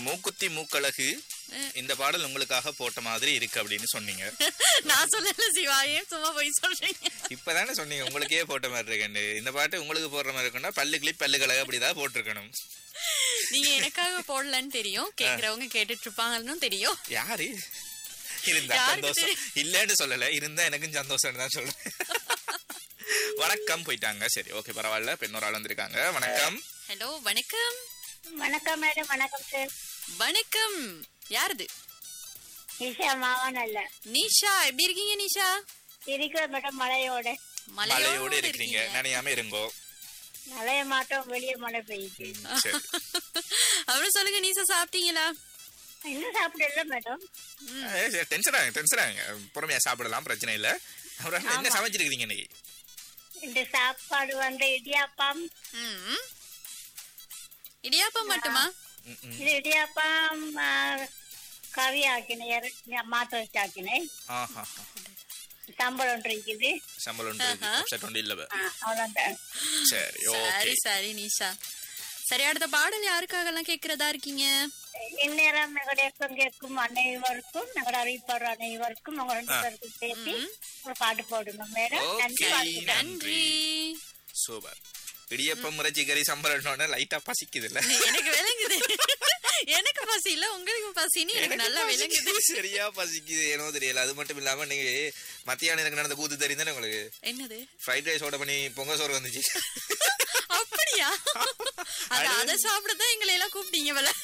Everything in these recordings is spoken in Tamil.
மூக்குத்தி மூக்கழகு இந்த பாடல் உங்களுக்காக போட்ட மாதிரி இருக்கு அப்படின்னு சொன்னீங்க நான் சொல்லல சிவா ஏன் சும்மா போய் சொல்றீங்க இப்பதானே சொன்னீங்க உங்களுக்கே போட்ட மாதிரி இருக்குன்னு இந்த பாட்டு உங்களுக்கு போடுற மாதிரி இருக்குன்னா பல்லு கிளி பல்லு கழகு அப்படிதான் போட்டிருக்கணும் நீங்க எனக்காக போடலன்னு தெரியும் கேக்குறவங்க கேட்டுட்டு இருப்பாங்கன்னு தெரியும் யாரு இருந்தா யாருக்கு சந்தோஷம் இல்லன்னு சொல்லல இருந்தா எனக்கும் சந்தோஷம் தான் சொல்றேன் வணக்கம் போயிட்டாங்க சரி ஓகே பரவாயில்ல பெண்ணொரு ஆள் வந்திருக்காங்க வணக்கம் ஹலோ வணக்கம் வணக்கம் மேடம் வணக்கம் சார் வணக்கம் யாருது நிஷா மாவன் அல்ல நிஷா எப்படி இருக்கீங்க நிஷா இருக்கிற மேடம் மழையோட மழையோடு இருக்கிறீங்க நனையாம இருங்கோ நலைய மாட்டோம் வெளியே மழை பெய்யுது சரி அப்புறம் சொல்லுங்க நிஷா சாப்பிட்டீங்களா இன்னும் சாப்பிடல மேடம் டென்ஷன் ஆகுங்க டென்ஷன் ஆகுங்க பொறுமையா சாப்பிடலாம் பிரச்சனை இல்ல அப்புறம் என்ன சமைச்சிருக்கீங்க இன்னைக்கு இந்த சாப்பாடு வந்து இடியாப்பம் ம். இடியாப்பம் மட்டுமா ம், ம். இது இடியாப்பம் ஆ, கறி ஆக்கினேன் மாத்த வச்சு ஆக்கினேன் ஆஹா சம்பளம் ஒன்று இருக்குது சம்பளம் ஒன்று இருக்கு. அப்செட் ஒன்று இல்ல ஆ, அவ்வளவுதான் சரி ஓகே சரி சரி நிஷா சரி அடுத்த பாடல் யாருக்காக எல்லாம் கேக்குறதா இருக்கீங்க இந்நேரம் எங்களுடைய கேட்கும் அனைவருக்கும் எங்களோட அறிவிப்பார் அனைவருக்கும் உங்க ரெண்டு பேருக்கும் சேர்த்து ஒரு பாட்டு போடுங்க மேடம் நன்றி ஓகே வாழ்த்துக்கள். நன்றி சூப்பர் இடியப்பம் இறைச்சி கறி சம்பளம்னு லைட்டா பசிக்குது இல்ல எனக்கு விளங்குது எனக்கு பசி இல்ல உங்களுக்கு பசின்னு எனக்கு நல்லா விளங்குது சரியா பசிக்குது ஏனோ தெரியல அது மட்டும் இல்லாம நீங்க மத்தியானம் எனக்கு நடந்த கூத்து தெரியும் தானே உங்களுக்கு என்னது ஃப்ரைட் ரைஸ் ஓட பண்ணி பொங்க சோறு வந்துச்சு அப்படியா அது அதை சாப்பிடதான் எங்களை எல்லாம் கூப்பிட்டீங்க போல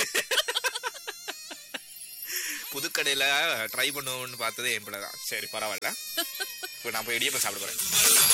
புதுக்கடையில ட்ரை பண்ணுவோம்னு பார்த்ததே என் பிள்ளை தான் சரி பரவாயில்ல இப்போ நான் போய் இடியப்பம் சாப்பிட போறேன்